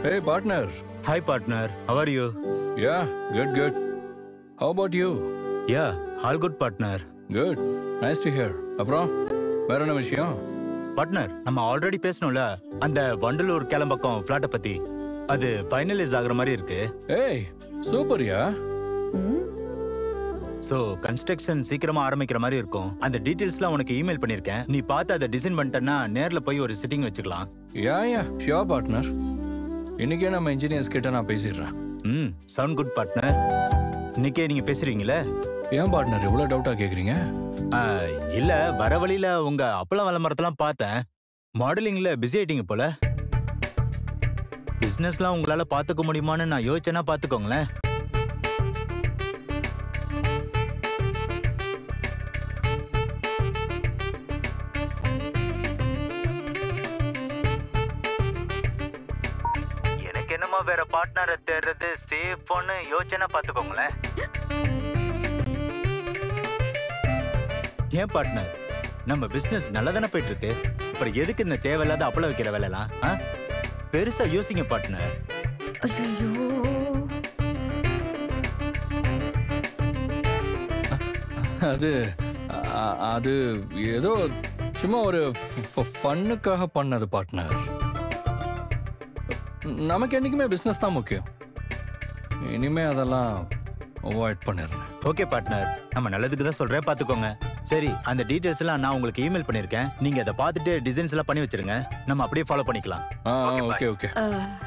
Hey, partner. Hi partner how are you Yeah, good, good. How about you? Yeah all good partner Good. Nice to hear. அப்புறம் வேற என்ன விஷயம் partner நம்ம already பேசணும்ல அந்த வண்டலூர் கிளம்பக்கம் ஃபிளாட்டை பத்தி அது ஃபைனலைஸ் ஆகுற மாதிரி இருக்கு ஏய் சூப்பர்யா ஸோ கன்ஸ்ட்ரக்ஷன் சீக்கிரமா ஆரம்பிக்கிற மாதிரி இருக்கும் அந்த டீடைல்ஸ்லாம் உனக்கு இமெயில் பண்ணிருக்கேன் நீ பார்த்து அதை டிசைன் பண்ணிட்டேன்னா நேர்ல போய் ஒரு சிட்டிங் வச்சுக்கலாம் யா யா ஷியோர் பார்ட்னர் இன்னைக்கே நம்ம இன்ஜினியர்ஸ் கிட்ட நான் பேசிடுறேன் ம் சவுண்ட் குட் பார்ட்னர் இன்னைக்கே நீங்க பேசுறீங்களே ஏன் பார்ட்னர் இவ்வளோ டவுட்டாக கேட்குறீங்க ஆ, இல்ல வர வழியில உங்க அப்பளம் விளம்பரத்தெல்லாம் பார்த்தேன் மாடலிங்ல பிஸி ஆயிட்டீங்க போல பிசினஸ்லாம் உங்களால பாத்துக்க முடியுமான்னு நான் யோசிச்சேன்னா பாத்துக்கோங்களேன் எனக்கு என்னமோ வேற பார்ட்னரை தேடுறது சேஃப்னு யோசிச்சேன்னா பாத்துக்கோங்களேன் ஏன் பார்ட்னர் நம்ம பிசினஸ் நல்லா தானே போயிட்டு இருக்கு அப்புறம் எதுக்கு இந்த தேவையில்லாத அப்பளம் வைக்கிற வேலைலாம் ஆ? பெருசா யோசிங்க பார்ட்னர் ஐயோ அது அ- அது ஏதோ சும்மா ஒரு ஃபன்னுக்காக பண்ணது பார்ட்னர் நமக்கு என்றைக்குமே பிஸ்னஸ் தான் முக்கியம் இனிமே அதெல்லாம் அவாய்ட் பண்ணிடுறேன் ஓகே பார்ட்னர் நம்ம நல்லதுக்கு தான் சொல்றேன் பாத்துக்கோங்க சரி அந்த டீடைல்ஸ் எல்லாம் நான் உங்களுக்கு இமெயில் பண்ணிருக்கேன் நீங்க அதை பார்த்துட்டு டிசைன்ஸ் எல்லாம் பண்ணி வச்சிருங்க நம்ம அப்படியே ஃபாலோ பண்ணிக்கலாம் ஆ Okay, bye. ஓகே ஓகே அஹ்,